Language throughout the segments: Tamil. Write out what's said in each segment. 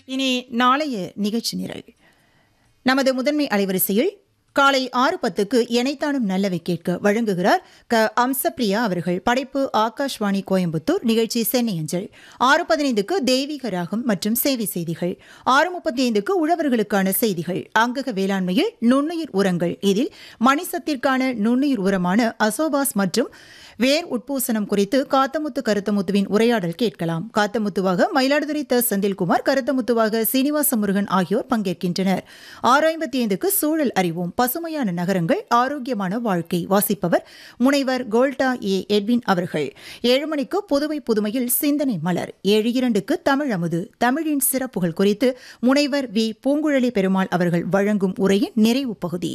இனி நாளைய நிகழ்ச்சி நிரல் நமது முதன்மை அலைவரிசையில் காலை ஆறு பத்துக்கு எனைத்தானும் நல்லவை கேட்க வழங்குகிறார் க அம்சப்பிரியா அவர்கள் படைப்பு ஆகாஷ்வாணி கோயம்புத்தூர் நிகழ்ச்சி சென்னை அஞ்சல் ஆறு பதினைந்துக்கு தெய்வீக ராகம் மற்றும் சேவை செய்திகள் ஆறு முப்பத்தி ஐந்துக்கு உழவர்களுக்கான செய்திகள் அங்கக வேளாண்மையில் நுண்ணுயிர் உரங்கள் இதில் மணிசத்திற்கான நுண்ணுயிர் உரமான அசோபாஸ் மற்றும் வேர் உட்பூசனம் குறித்து காத்தமுத்து கருத்தமுத்துவின் உரையாடல் கேட்கலாம் காத்தமுத்துவாக மயிலாடுதுறை த செந்தில்குமார் கருத்தமுத்துவாக சீனிவாச முருகன் ஆகியோர் பங்கேற்கின்றனர் ஆறு ஐம்பத்தி ஐந்துக்கு சூழல் அறிவோம் பசுமையான நகரங்கள் ஆரோக்கியமான வாழ்க்கை வாசிப்பவர் முனைவர் கோல்டா ஏ எட்வின் அவர்கள் ஏழு மணிக்கு புதுவை புதுமையில் சிந்தனை மலர் ஏழு இரண்டுக்கு தமிழ் அமுது தமிழின் சிறப்புகள் குறித்து முனைவர் வி பூங்குழலி பெருமாள் அவர்கள் வழங்கும் உரையின் நிறைவு பகுதி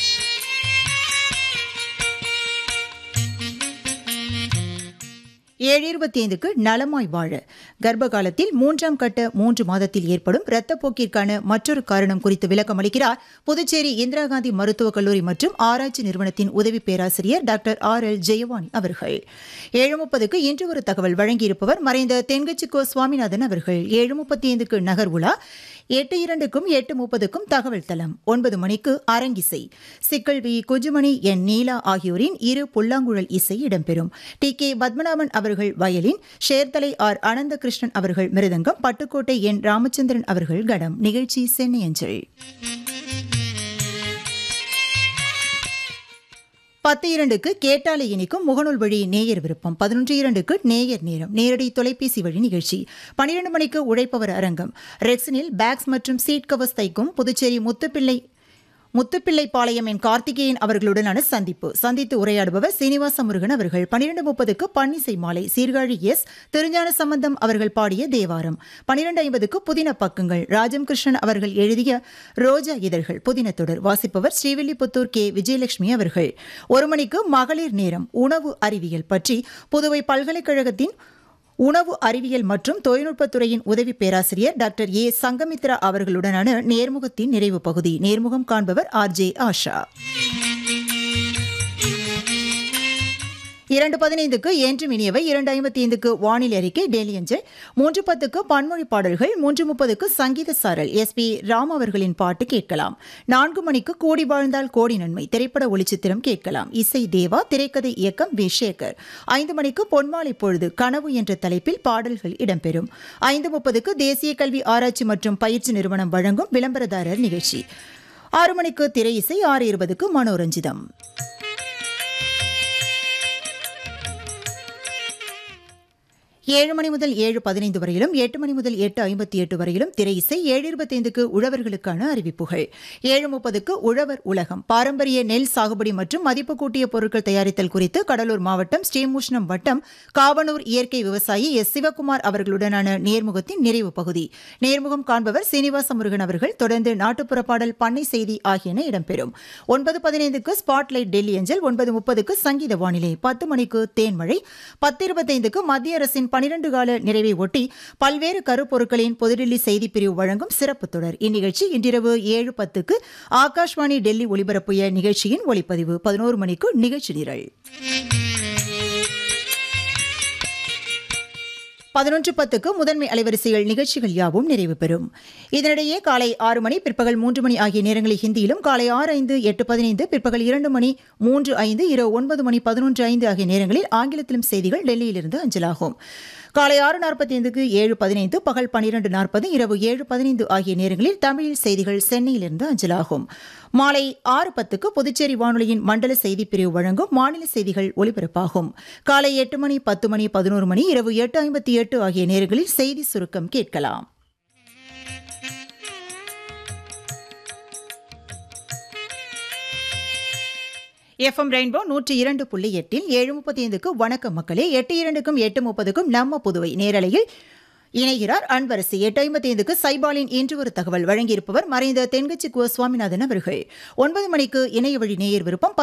ஏழு இருபத்தி ஐந்துக்கு நலமாய் வாழ கர்ப்ப காலத்தில் மூன்றாம் கட்ட மூன்று மாதத்தில் ஏற்படும் இரத்தப்போக்கிற்கான மற்றொரு காரணம் குறித்து விளக்கம் அளிக்கிறார் புதுச்சேரி இந்திரா காந்தி மருத்துவக் கல்லூரி மற்றும் ஆராய்ச்சி நிறுவனத்தின் உதவி பேராசிரியர் டாக்டர் ஆர் எல் ஜெயவாணி அவர்கள் ஏழு முப்பதுக்கு இன்று ஒரு தகவல் வழங்கியிருப்பவர் மறைந்த தென்கட்சிக்கோ சுவாமிநாதன் அவர்கள் ஏழு முப்பத்தி ஐந்துக்கு நகர் உலா எட்டு இரண்டுக்கும் எட்டு முப்பதுக்கும் தகவல் தளம் ஒன்பது மணிக்கு அரங்கிசை சிக்கல் வி குஜுமணி என் நீலா ஆகியோரின் இரு புல்லாங்குழல் இசை இடம்பெறும் டி கே பத்மநாபன் அவர்கள் வயலின் ஷேர்தலை ஆர் அனந்தகிருஷ்ணன் அவர்கள் மிருதங்கம் பட்டுக்கோட்டை என் ராமச்சந்திரன் அவர்கள் கடம் நிகழ்ச்சி சென்னை அஞ்சல் பத்து இரண்டுக்கு கேட்டாலே இனிக்கும் முகநூல் வழி நேயர் விருப்பம் பதினொன்று இரண்டுக்கு நேயர் நேரம் நேரடி தொலைபேசி வழி நிகழ்ச்சி பன்னிரண்டு மணிக்கு உழைப்பவர் அரங்கம் ரெக்ஸனில் பேக்ஸ் மற்றும் சீட் கவர்ஸ் தைக்கும் புதுச்சேரி முத்துப்பிள்ளை முத்துப்பிள்ளை பாளையம் என் கார்த்திகேயன் அவர்களுடனான சந்திப்பு சந்தித்து உரையாடுபவர் சீனிவாச முருகன் அவர்கள் பனிரெண்டு முப்பதுக்கு பன்னிசை மாலை சீர்காழி எஸ் திருஞான சம்பந்தம் அவர்கள் பாடிய தேவாரம் பனிரெண்டு ஐம்பதுக்கு புதின பக்கங்கள் ராஜம் கிருஷ்ணன் அவர்கள் எழுதிய ரோஜா இதழ்கள் புதின தொடர் வாசிப்பவர் ஸ்ரீவில்லிபுத்தூர் கே விஜயலட்சுமி அவர்கள் ஒரு மணிக்கு மகளிர் நேரம் உணவு அறிவியல் பற்றி புதுவை பல்கலைக்கழகத்தின் உணவு அறிவியல் மற்றும் தொழில்நுட்பத்துறையின் உதவி பேராசிரியர் டாக்டர் ஏ சங்கமித்ரா அவர்களுடனான நேர்முகத்தின் நிறைவு பகுதி நேர்முகம் காண்பவர் ஆர் ஜே ஆஷா இரண்டு பதினைந்துக்கு என்றும் இனியவை இரண்டு ஐம்பத்தி ஐந்துக்கு வானிலை அறிக்கை டெய்லி அஞ்சல் மூன்று பத்துக்கு பன்மொழி பாடல்கள் மூன்று முப்பதுக்கு சங்கீத சாரல் எஸ் பி ராம் அவர்களின் பாட்டு கேட்கலாம் நான்கு மணிக்கு கோடி வாழ்ந்தால் கோடி நன்மை திரைப்பட ஒளிச்சித்திரம் கேட்கலாம் இசை தேவா திரைக்கதை இயக்கம் வி சேகர் ஐந்து மணிக்கு பொன்மாலை பொழுது கனவு என்ற தலைப்பில் பாடல்கள் இடம்பெறும் ஐந்து முப்பதுக்கு தேசிய கல்வி ஆராய்ச்சி மற்றும் பயிற்சி நிறுவனம் வழங்கும் விளம்பரதாரர் நிகழ்ச்சி ஆறு மணிக்கு திரை இசை ஆறு இருபதுக்கு மனோரஞ்சிதம் ஏழு மணி முதல் ஏழு பதினைந்து வரையிலும் எட்டு மணி முதல் எட்டு ஐம்பத்தி எட்டு வரையிலும் திரை இசை ஏழு இருபத்தைந்துக்கு உழவர்களுக்கான அறிவிப்புகள் ஏழு முப்பதுக்கு உழவர் உலகம் பாரம்பரிய நெல் சாகுபடி மற்றும் மதிப்பு கூட்டிய பொருட்கள் தயாரித்தல் குறித்து கடலூர் மாவட்டம் ஸ்ரீமுஷ்ணம் வட்டம் காவனூர் இயற்கை விவசாயி எஸ் சிவகுமார் அவர்களுடனான நேர்முகத்தின் நிறைவு பகுதி நேர்முகம் காண்பவர் சீனிவாச முருகன் அவர்கள் தொடர்ந்து நாட்டுப்புற பாடல் பண்ணை செய்தி ஆகியன இடம்பெறும் ஒன்பது பதினைந்துக்கு ஸ்பாட்லைட் டெல்லி அஞ்சல் ஒன்பது முப்பதுக்கு சங்கீத வானிலை பத்து மணிக்கு தேன்மழை பத்து இருபத்தைந்துக்கு மத்திய அரசின் பனிரண்டு கால நிறைவை ஒட்டி பல்வேறு கருப்பொருட்களின் புதுடில்லி செய்திப் பிரிவு வழங்கும் சிறப்பு தொடர் இந்நிகழ்ச்சி இன்றிரவு ஏழு பத்துக்கு ஆகாஷ்வாணி டெல்லி ஒலிபரப்பிய நிகழ்ச்சியின் ஒலிப்பதிவு பதினோரு மணிக்கு நிகழ்ச்சி நிரல் பதினொன்று பத்துக்கு முதன்மை அலைவரிசைகள் நிகழ்ச்சிகள் யாவும் நிறைவு பெறும் இதனிடையே காலை ஆறு மணி பிற்பகல் மூன்று மணி ஆகிய நேரங்களில் ஹிந்தியிலும் காலை ஆறு ஐந்து எட்டு பதினைந்து பிற்பகல் இரண்டு மணி மூன்று ஐந்து இரவு ஒன்பது மணி பதினொன்று ஐந்து ஆகிய நேரங்களில் ஆங்கிலத்திலும் செய்திகள் டெல்லியிலிருந்து அஞ்சலாகும் காலை ஆறு நாற்பத்தி ஐந்துக்கு ஏழு பதினைந்து பகல் பனிரெண்டு நாற்பது இரவு ஏழு பதினைந்து ஆகிய நேரங்களில் தமிழில் செய்திகள் சென்னையிலிருந்து அஞ்சலாகும் மாலை ஆறு பத்துக்கு புதுச்சேரி வானொலியின் மண்டல செய்திப் பிரிவு வழங்கும் மாநில செய்திகள் ஒலிபரப்பாகும் காலை எட்டு மணி பத்து மணி பதினோரு மணி இரவு எட்டு ஐம்பத்தி எட்டு ஆகிய நேரங்களில் செய்தி சுருக்கம் கேட்கலாம் எஃப்எம் ரெயின்போ நூற்றி இரண்டு புள்ளி எட்டில் ஏழு முப்பத்தி ஐந்துக்கு வணக்கம் மக்களே எட்டு இரண்டுக்கும் எட்டு முப்பதுக்கும் நம்ம புதுவை நேரலையில் இணைகிறார் அன்பரசு எட்டு ஐம்பத்தி ஐந்துக்கு சைபாலின் இன்று ஒரு தகவல் வழங்கியிருப்பவர் மறைந்த தென்கட்சி குவ சுவாமிநாதன் அவர்கள் ஒன்பது மணிக்கு இணைய வழி நேயர் விருப்பம்